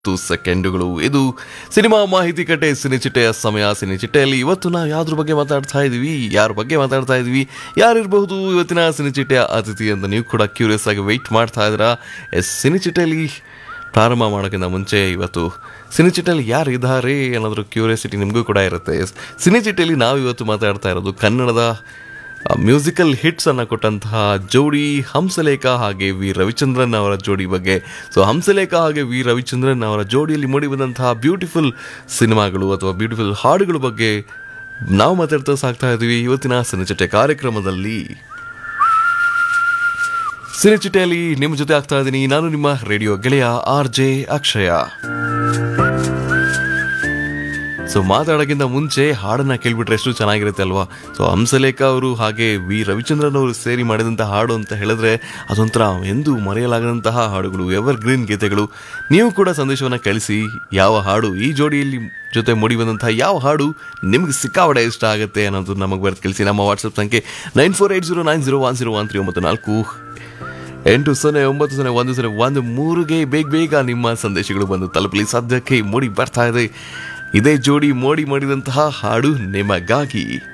ಹತ್ತು ಸೆಕೆಂಡುಗಳು ಇದು ಸಿನಿಮಾ ಮಾಹಿತಿ ಕಟ್ಟೆ ಸಿನಿಚಿಟ್ಟೆಯ ಸಮಯ ಸಿನಿಚಿಟ್ಟೆಯಲ್ಲಿ ಇವತ್ತು ನಾವು ಯಾವ್ದ್ರ ಬಗ್ಗೆ ಮಾತಾಡ್ತಾ ಇದೀವಿ ಯಾರ ಬಗ್ಗೆ ಮಾತಾಡ್ತಾ ಇದೀವಿ ಯಾರಿರಬಹುದು ಇವತ್ತಿನ ಸಿನಿಚಿಟ್ಟೆಯ ಅತಿಥಿ ಅಂತ ನೀವು ಕೂಡ ಕ್ಯೂರಿಯಸ್ ಆಗಿ ವೆಯ್ಟ್ ಮಾಡ್ತಾ ಇದ್ದೀರಾ ಎಸ್ ಸಿನಿಚಿಟ್ಟೆಯಲ್ಲಿ ಪ್ರಾರಂಭ ಮಾಡೋಕ್ಕಿಂತ ಮುಂಚೆ ಇವತ್ತು ಸಿನಿಚಿಟ್ಟೆಯಲ್ಲಿ ಯಾರು ಇದ್ದಾರೆ ಅನ್ನೋದ್ರ ಕ್ಯೂರಿಯಾಸಿಟಿ ನಿಮಗೂ ಕೂಡ ಇರುತ್ತೆ ಎಸ್ ಸಿನಿಚಿಟ್ಟೆಯಲ್ಲಿ ನಾವು ಇವತ್ತು ಮಾತಾಡ್ತಾ ಇರೋದು ಕನ್ನಡದ ಮ್ಯೂಸಿಕಲ್ ಹಿಟ್ಸ್ ಅನ್ನು ಕೊಟ್ಟಂತಹ ಜೋಡಿ ಹಂಸಲೇಖ ಹಾಗೆ ವಿ ರವಿಚಂದ್ರನ್ ಅವರ ಜೋಡಿ ಬಗ್ಗೆ ಸೊ ಹಂಸಲೇಖ ಹಾಗೆ ವಿ ರವಿಚಂದ್ರನ್ ಅವರ ಜೋಡಿಯಲ್ಲಿ ಮೂಡಿ ಬಂದಂತಹ ಬ್ಯೂಟಿಫುಲ್ ಸಿನಿಮಾಗಳು ಅಥವಾ ಬ್ಯೂಟಿಫುಲ್ ಹಾಡುಗಳ ಬಗ್ಗೆ ನಾವು ಮಾತಾಡ್ತಾ ಸಾಕ್ತಾ ಇದ್ದೀವಿ ಇವತ್ತಿನ ಸಿನಿಚಿಟ್ಟೆ ಕಾರ್ಯಕ್ರಮದಲ್ಲಿ ಸಿನಿಚಿಟ್ಟೆಯಲ್ಲಿ ನಿಮ್ಮ ಜೊತೆ ಆಗ್ತಾ ಇದ್ದೀನಿ ನಾನು ನಿಮ್ಮ ರೇಡಿಯೋ ಗೆಳೆಯ ಆರ್ ಜೆ ಅಕ್ಷಯ ಸೊ ಮಾತಾಡೋಕ್ಕಿಂತ ಮುಂಚೆ ಹಾಡನ್ನ ಕೇಳ್ಬಿಟ್ರೆ ಎಷ್ಟು ಚೆನ್ನಾಗಿರುತ್ತೆ ಅಲ್ವಾ ಸೊ ಹಂಸಲೇಖ ಅವರು ಹಾಗೆ ವಿ ರವಿಚಂದ್ರನ್ ಅವರು ಸೇರಿ ಮಾಡಿದಂತಹ ಹಾಡು ಅಂತ ಹೇಳಿದ್ರೆ ಅದೊಂಥರ ಎಂದು ಮರೆಯಲಾಗದಂತಹ ಹಾಡುಗಳು ಎವರ್ ಗ್ರೀನ್ ಗೀತೆಗಳು ನೀವು ಕೂಡ ಸಂದೇಶವನ್ನು ಕಳಿಸಿ ಯಾವ ಹಾಡು ಈ ಜೋಡಿಯಲ್ಲಿ ಜೊತೆ ಮೂಡಿ ಬಂದಂತಹ ಯಾವ ಹಾಡು ನಿಮ್ಗೆ ಸಿಕ್ಕಾವಡೆ ಇಷ್ಟ ಆಗುತ್ತೆ ಅನ್ನೋದು ನಮಗೆ ಬರೆದು ಕಳಿಸಿ ನಮ್ಮ ವಾಟ್ಸಪ್ ಸಂಖ್ಯೆ nine four eight zero nine zero one zero one three ಒಂಬತ್ತು ನಾಲ್ಕು ಎಂಟು ಸೊನ್ನೆ ಒಂಬತ್ತು ಸೊನ್ನೆ ಒಂದು ಸೊನ್ನೆ ಒಂದು ಮೂರುಗೆ ಬೇಗ ಬೇಗ ನಿಮ್ಮ ಸಂದೇಶಗಳು ಬಂದು ತಲುಪಲಿ ಸದ್ಯಕ್ಕೆ ಮೂಡಿ ಬರ್ತಾ ಇದೆ ಇದೇ ಜೋಡಿ ಮೋಡಿ ಮಾಡಿದಂತಹ ಹಾಡು ನಿಮಗಾಗಿ